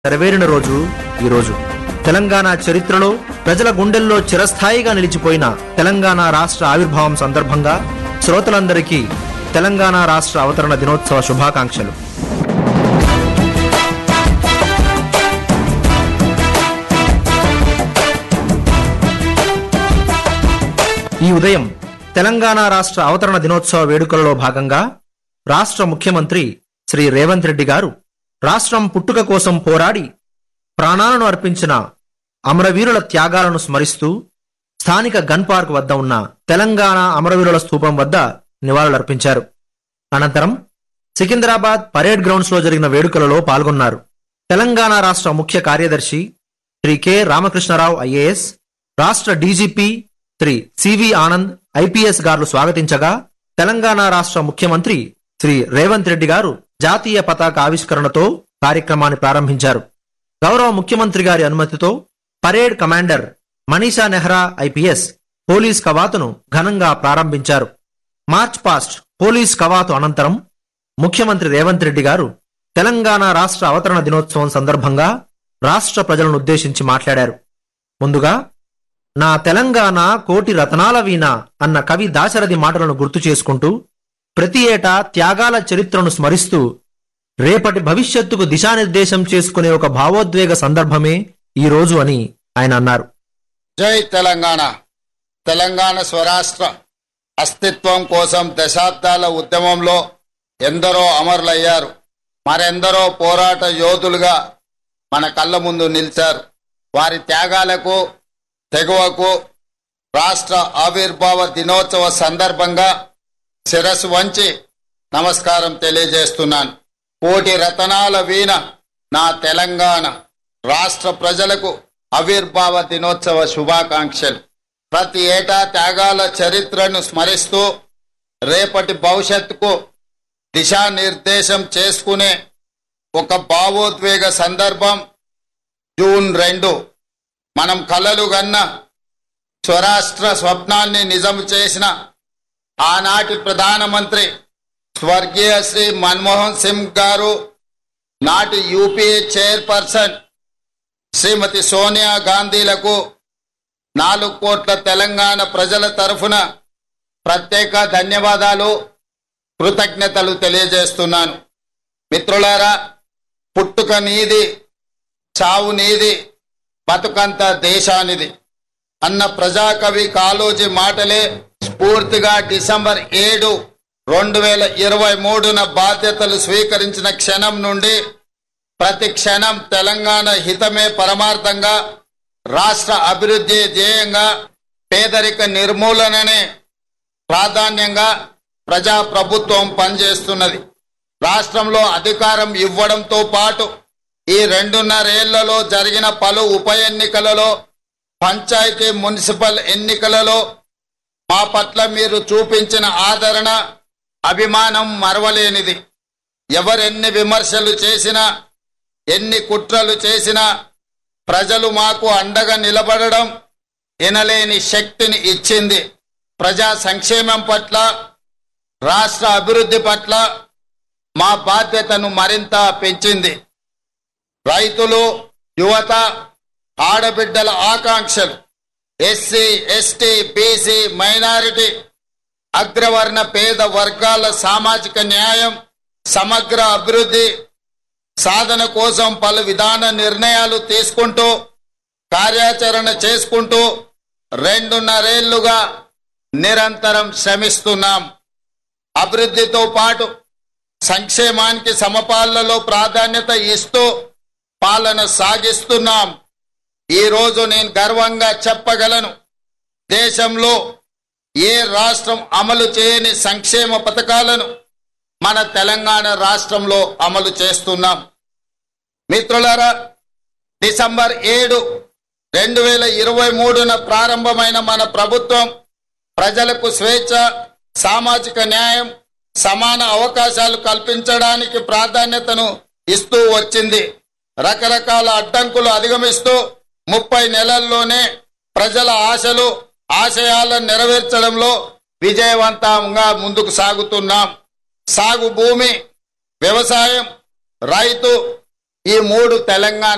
నెరవేరిన రోజు ఈ రోజు తెలంగాణ చరిత్రలో ప్రజల గుండెల్లో చిరస్థాయిగా నిలిచిపోయిన తెలంగాణ రాష్ట్ర ఆవిర్భావం సందర్భంగా శ్రోతలందరికీ తెలంగాణ రాష్ట్ర అవతరణ దినోత్సవ శుభాకాంక్షలు ఈ ఉదయం తెలంగాణ రాష్ట్ర అవతరణ దినోత్సవ వేడుకలలో భాగంగా రాష్ట్ర ముఖ్యమంత్రి శ్రీ రేవంత్ రెడ్డి గారు రాష్ట్రం పుట్టుక కోసం పోరాడి ప్రాణాలను అర్పించిన అమరవీరుల త్యాగాలను స్మరిస్తూ స్థానిక గన్ పార్క్ వద్ద ఉన్న తెలంగాణ అమరవీరుల స్థూపం వద్ద నివాళులర్పించారు అనంతరం సికింద్రాబాద్ పరేడ్ గ్రౌండ్స్ లో జరిగిన వేడుకలలో పాల్గొన్నారు తెలంగాణ రాష్ట్ర ముఖ్య కార్యదర్శి శ్రీ కె రామకృష్ణరావు ఐఏఎస్ రాష్ట్ర DGP Sri CV Anand IPS గారు స్వాగతించగా తెలంగాణ రాష్ట్ర ముఖ్యమంత్రి శ్రీ రేవంత్ రెడ్డి గారు జాతీయ పతాక ఆవిష్కరణతో కార్యక్రమాన్ని ప్రారంభించారు గౌరవ ముఖ్యమంత్రి గారి అనుమతితో parade commander Manisha Nehra IPS police కవాతును ఘనంగా ప్రారంభించారు మార్చ్ పాస్ట్ పోలీస్ కవాతు అనంతరం ముఖ్యమంత్రి రేవంత్ రెడ్డి గారు తెలంగాణ రాష్ట్ర అవతరణ దినోత్సవం సందర్భంగా రాష్ట్ర ప్రజలను ఉద్దేశించి మాట్లాడారు ముందుగా నా తెలంగాణ కోటి రతనాల వీణ అన్న కవి దాశరథి మాటలను గుర్తు చేసుకుంటూ ప్రతి ఏటా త్యాగాల చరిత్రను స్మరిస్తూ రేపటి భవిష్యత్తుకు దిశానిర్దేశం చేసుకునే ఒక భావోద్వేగ సందర్భమే ఈ రోజు అని ఆయన అన్నారు జై తెలంగాణ తెలంగాణ స్వరాష్ట్ర అస్తిత్వం కోసం దశాబ్దాల ఉద్యమంలో ఎందరో అమరులయ్యారు మరెందరో పోరాట యోధులుగా మన కళ్ళ ముందు నిలిచారు వారి త్యాగాలకు తెగువకు రాష్ట్ర ఆవిర్భావ దినోత్సవ సందర్భంగా శిరస్సు వంచి నమస్కారం తెలియజేస్తున్నాను కోటి రతనాల వీణ నా తెలంగాణ రాష్ట్ర ప్రజలకు ఆవిర్భావ దినోత్సవ శుభాకాంక్షలు ప్రతి ఏటా త్యాగాల చరిత్రను స్మరిస్తూ రేపటి భవిష్యత్తుకు దిశానిర్దేశం చేసుకునే ఒక భావోద్వేగ సందర్భం జూన్ రెండు మనం కలలు గన్న స్వరాష్ట్ర స్వప్నాన్ని నిజం చేసిన ఆనాటి ప్రధానమంత్రి స్వర్గీయ శ్రీ మన్మోహన్ సింగ్ గారు నాటి యూపీఏ చైర్పర్సన్ శ్రీమతి సోనియా గాంధీలకు నాలుగు కోట్ల తెలంగాణ ప్రజల తరఫున ప్రత్యేక ధన్యవాదాలు కృతజ్ఞతలు తెలియజేస్తున్నాను మిత్రులారా పుట్టుక నీది చావు నీది బతుకంత దేశానిది అన్న ప్రజాకవి కాళోజీ మాటలే స్ఫూర్తిగా డిసెంబర్ ఏడు రెండు వేల ఇరవై మూడున బాధ్యతలు స్వీకరించిన క్షణం నుండి ప్రతి క్షణం తెలంగాణ హితమే పరమార్థంగా రాష్ట్ర అభివృద్ధి ధ్యేయంగా పేదరిక నిర్మూలననే ప్రాధాన్యంగా ప్రజా ప్రభుత్వం పనిచేస్తున్నది రాష్ట్రంలో అధికారం ఇవ్వడంతో పాటు ఈ రెండున్నరేళ్లలో జరిగిన పలు ఉప ఎన్నికలలో పంచాయతీ మున్సిపల్ ఎన్నికలలో మా పట్ల మీరు చూపించిన ఆదరణ అభిమానం మరవలేనిది ఎవరెన్ని విమర్శలు చేసినా ఎన్ని కుట్రలు చేసినా ప్రజలు మాకు అండగా నిలబడడం ఎనలేని శక్తిని ఇచ్చింది ప్రజా సంక్షేమం పట్ల రాష్ట్ర అభివృద్ధి పట్ల మా బాధ్యతను మరింత పెంచింది రైతులు యువత ఆడబిడ్డల ఆకాంక్షలు ఎస్సీ ఎస్టీ బీసీ మైనారిటీ అగ్రవర్ణ పేద వర్గాల సామాజిక న్యాయం సమగ్ర అభివృద్ధి సాధన కోసం పలు విధాన నిర్ణయాలు తీసుకుంటూ కార్యాచరణ చేసుకుంటూ రెండున్నరేళ్లుగా నిరంతరం శ్రమిస్తున్నాం అభివృద్ధితో పాటు సంక్షేమానికి సమపాలలో ప్రాధాన్యత ఇస్తూ పాలన సాగిస్తున్నాం ఈ రోజు నేను గర్వంగా చెప్పగలను దేశంలో ఏ రాష్ట్రం అమలు చేయని సంక్షేమ పథకాలను మన తెలంగాణ రాష్ట్రంలో అమలు చేస్తున్నాం మిత్రులారా డిసెంబర్ ఏడు రెండు వేల ఇరవై మూడున ప్రారంభమైన మన ప్రభుత్వం ప్రజలకు స్వేచ్ఛ సామాజిక న్యాయం సమాన అవకాశాలు కల్పించడానికి ప్రాధాన్యతను ఇస్తూ వచ్చింది రకరకాల అడ్డంకులు అధిగమిస్తూ ముప్పై నెలల్లోనే ప్రజల ఆశలు ఆశయాలను నెరవేర్చడంలో విజయవంతంగా ముందుకు సాగుతున్నాం సాగు భూమి వ్యవసాయం రైతు ఈ మూడు తెలంగాణ